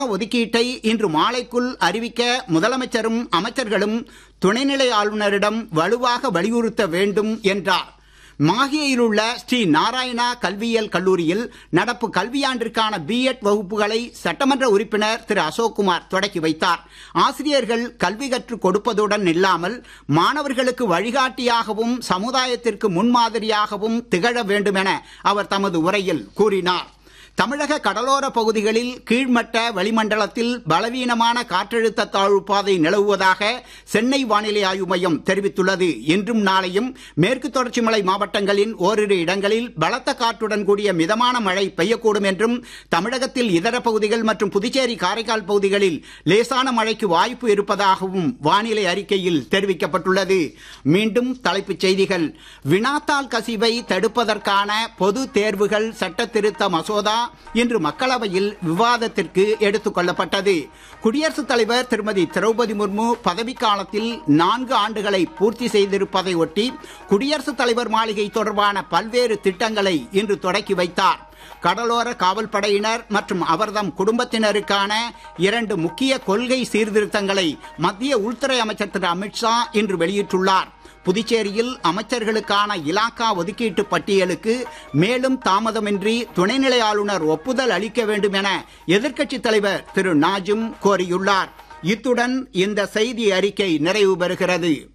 ஒதுக்கீட்டை இன்று மாலைக்குள் அறிவிக்க முதலமைச்சரும் அமைச்சர்களும் துணைநிலை ஆளுநரிடம் வலுவாக வலியுறுத்த வேண்டும் என்றார் மாஹேயில் உள்ள ஸ்ரீ நாராயணா கல்வியியல் கல்லூரியில் நடப்பு கல்வியாண்டிற்கான பிஎட் வகுப்புகளை சட்டமன்ற உறுப்பினர் திரு அசோக்குமார் தொடக்கி வைத்தார் ஆசிரியர்கள் கல்வி கற்றுக் கொடுப்பதுடன் இல்லாமல் மாணவர்களுக்கு வழிகாட்டியாகவும் சமுதாயத்திற்கு முன்மாதிரியாகவும் திகழ வேண்டும் என அவர் தமது உரையில் கூறினார் தமிழக கடலோர பகுதிகளில் கீழ்மட்ட வளிமண்டலத்தில் பலவீனமான காற்றழுத்த தாழ்வு பாதை நிலவுவதாக சென்னை வானிலை ஆய்வு மையம் தெரிவித்துள்ளது இன்றும் நாளையும் மேற்கு தொடர்ச்சி மலை மாவட்டங்களின் ஓரிரு இடங்களில் பலத்த காற்றுடன் கூடிய மிதமான மழை பெய்யக்கூடும் என்றும் தமிழகத்தில் இதர பகுதிகள் மற்றும் புதுச்சேரி காரைக்கால் பகுதிகளில் லேசான மழைக்கு வாய்ப்பு இருப்பதாகவும் வானிலை அறிக்கையில் தெரிவிக்கப்பட்டுள்ளது மீண்டும் தலைப்புச் செய்திகள் வினாத்தாள் கசிவை தடுப்பதற்கான பொது தேர்வுகள் சட்ட திருத்த மசோதா இன்று மக்களவையில் விவாதத்திற்கு எடுத்துக் கொள்ளப்பட்டது குடியரசுத் தலைவர் திருமதி திரௌபதி முர்மு பதவிக்காலத்தில் நான்கு ஆண்டுகளை பூர்த்தி செய்திருப்பதை ஒட்டி குடியரசுத் தலைவர் மாளிகை தொடர்பான பல்வேறு திட்டங்களை இன்று தொடக்கி வைத்தார் கடலோர காவல் படையினர் மற்றும் அவர்தம் குடும்பத்தினருக்கான இரண்டு முக்கிய கொள்கை சீர்திருத்தங்களை மத்திய உள்துறை அமைச்சர் திரு அமித்ஷா இன்று வெளியிட்டுள்ளார் புதுச்சேரியில் அமைச்சர்களுக்கான இலாக்கா ஒதுக்கீட்டு பட்டியலுக்கு மேலும் தாமதமின்றி துணைநிலை ஆளுநர் ஒப்புதல் அளிக்க வேண்டும் என எதிர்க்கட்சித் தலைவர் திரு நாஜும் கோரியுள்ளார் இத்துடன் இந்த செய்தி அறிக்கை நிறைவு பெறுகிறது